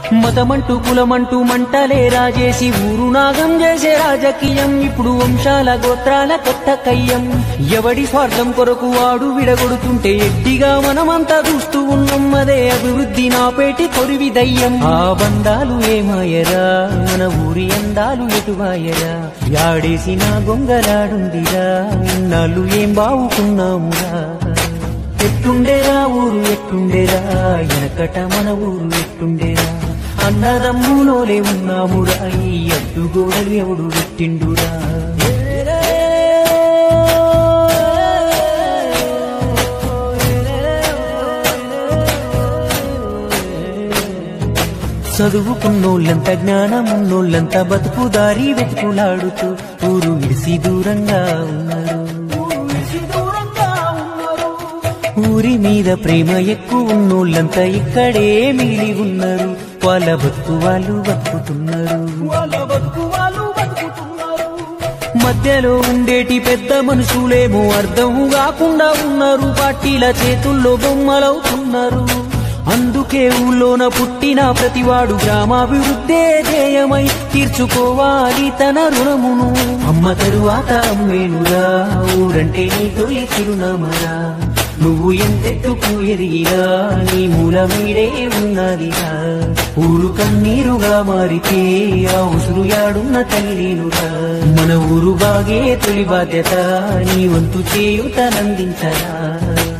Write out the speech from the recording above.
మతమంటూ కులమంటూ మంటలే రాజేసి ఊరు నాగం చేసే రాజకీయం ఇప్పుడు వంశాల గోత్రాల కొత్త కయ్యం ఎవడి స్వార్థం కొరకు వాడు విడగొడుతుంటే ఎడ్డిగా మనమంతా చూస్తూ ఉన్నాం అదే అభివృద్ధి నాపేటి కొరివి దయ్యం ఆ బంధాలు ఏమాయరా మన ఊరి అందాలు ఎటువాయరా యాడేసిన గొంగలాడుందిరా ఇన్నాళ్ళు ఏం బావుకున్నామురా ఎట్టుండేరా ఊరు ఎట్టుండేరా వెనకట మన ఊరు ఎట్టుండేరా అన్నదమ్ములోనే ఉన్నామురా ఈ అడ్డుగోడలు ఎవడు పెట్టిండురా చదువుకున్నోళ్ళంత జ్ఞానమున్నోళ్ళంతా బతుకు దారి వెతుకులాడుతూ ఊరు విడిసి దూరంగా ఉన్నారు ఊరి మీద ప్రేమ ఎక్కువ ఉన్నోళ్ళంతా ఇక్కడే మిగిలి ఉన్నారు వాళ్ళ బతుకు వాళ్ళు బతుకుతున్నారు మధ్యలో ఉండేటి పెద్ద మనుషులేమో అర్థం కాకుండా ఉన్నారు పార్టీల చేతుల్లో బొమ్మలవుతున్నారు అందుకే ఊళ్ళోన పుట్టిన ప్రతివాడు గ్రామాభివృద్ధే ధ్యేయమై తీర్చుకోవాలి తన రుణమును అమ్మ తరువాత అమ్మేనురా ఊరంటే నీ తొలి చిరునామరా నువ్వు ఎంతెత్తుకు ఎదిగినా నీ మూలమీడే ఉన్నదిరా ఊరు కన్నీరుగా మారితే ఆ ఉసురు యాడున్న తల్లినురా మన ఊరు బాగే తొలి బాధ్యత నీ వంతు చేయుతనందించరా